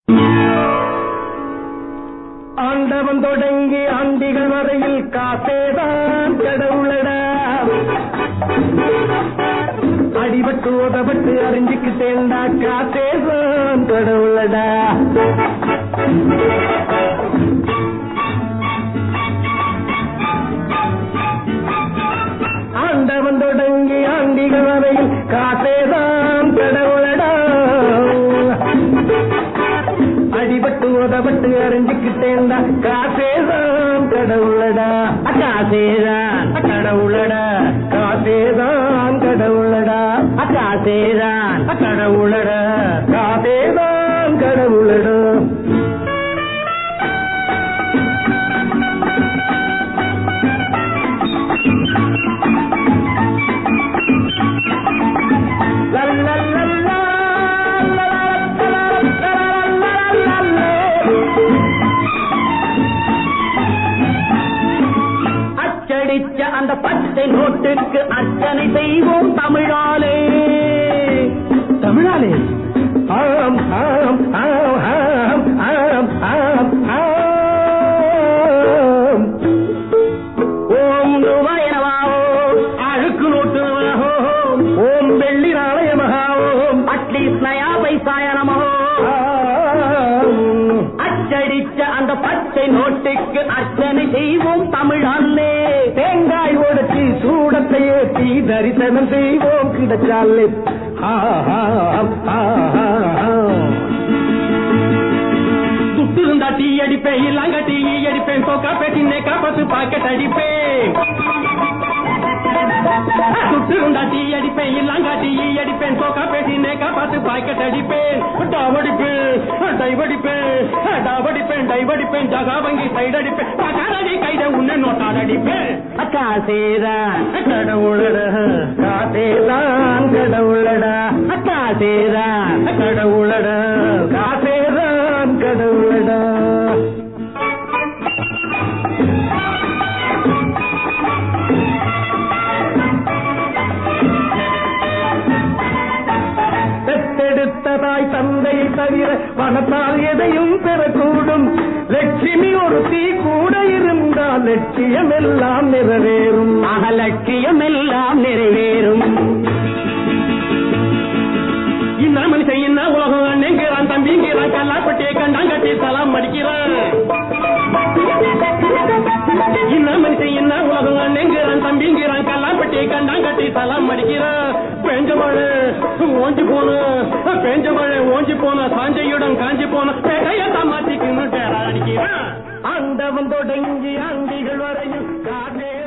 ஆண்டவன் தொடங்கி ஆண்டிகள் வரையில் காசேதான் கடவுளடா அடிபட்டு உதப்பட்டு அறிஞ்சுக்கு தேண்டா காசேதான் கடவுளடா ஆண்டவன் தொடங்கி ஆண்டிகள் வரையில் காசேதான் கடவுளடா அடிபட்டு உதப்பட்டு அறிஞ்சுக்கிட்டேன்டா காசேதான் கடவுளடா காசேதான் கடவுளடா காசேதான் கடவுளடா காசேதான் கடவுளடா காசேதான் கடவுளடா அச்சடிச்ச அந்த பச்சை நோட்டுக்கு அர்ச்சனை செய்வோம் தமிழாலே தமிழாலே ஆம் ஆம் ஆம் ஆம் ஆம் ஆம் ஆம் ஓம் ரூபாய நமஹோ அழுக்கு நோட்டு நமஹோ ஓம் வெள்ளி நாணய மகாவோம் அட்லீஸ்ட் நயா பைசாய நமஹோ அச்சடிச்ச அந்த பச்சை நோட்டுக்கு அர்ச்சனை செய்வோம் தமிழாலே தேங்காய் உடைச்சி சூடத்தை ஏற்றி தரிசனம் செய்வோம் கிடைச்சாலே ஆ, ஆ, ஆ, ஆ, ஆ. துட்டு இருந்தா டீ அடிப்பேன் இல்லாங்க டீ அடிப்பேன் கோக்கா பேட்டினே காப்பத்து பாக்கெட் அடிப்பேன் துட்டு இருந்தா டீ அடிப்பேன் இல்லாங்க டீ அடிப்பேன் கோக்கா பேட்டினே காப்பாத்து பாக்கெட் அடிப்பேன் டாவடிப்பேன் டைவடிப்பேன் டாவடிப்பேன் டைவடிப்பேன் ஜகா வங்கி சைடு அடிப்பேன் பகாரடி கைத உன்னை நோட்டால் அடிப்பேன் காசேதான் கடவுளடா காசேதான் கடவுளடா காசேதான் கடவுளடா காசேதான் கடவுளடா பெத்தெடுத்த தாய் தந்தை தவிர பணத்தால் எதையும் பெறக்கூடும் லட்சுமி ஒரு தீ கூட இருந்தால் லட்சியம் எல்லாம் நிறைவேறும் லட்சியம் எல்லாம் நிறைவேறும் இந்த மனுஷன் என்ன உலகம் அண்ணங்கிறான் தம்பிங்கிறான் கல்லாப்பட்டியை கண்டான் கட்டி சலாம் அடிக்கிறான் இந்த மனுஷன் என்ன உலகம் அண்ணங்கிறான் தம்பிங்கிறான் கல்லாப்பட்டியை கண்டான் கட்டி சலாம் அடிக்கிறான் பெஞ்ச மழை ஓஞ்சி போன பெஞ்ச மழை ஓஞ்சி போன சாஞ்சையுடன் காஞ்சி போன பேட்டையத்தான் மாத்திக்கணும் அடிக்கிறான் ஆண்டவன் தொடங்கி ஆண்டிகள் வரையும் காற்றே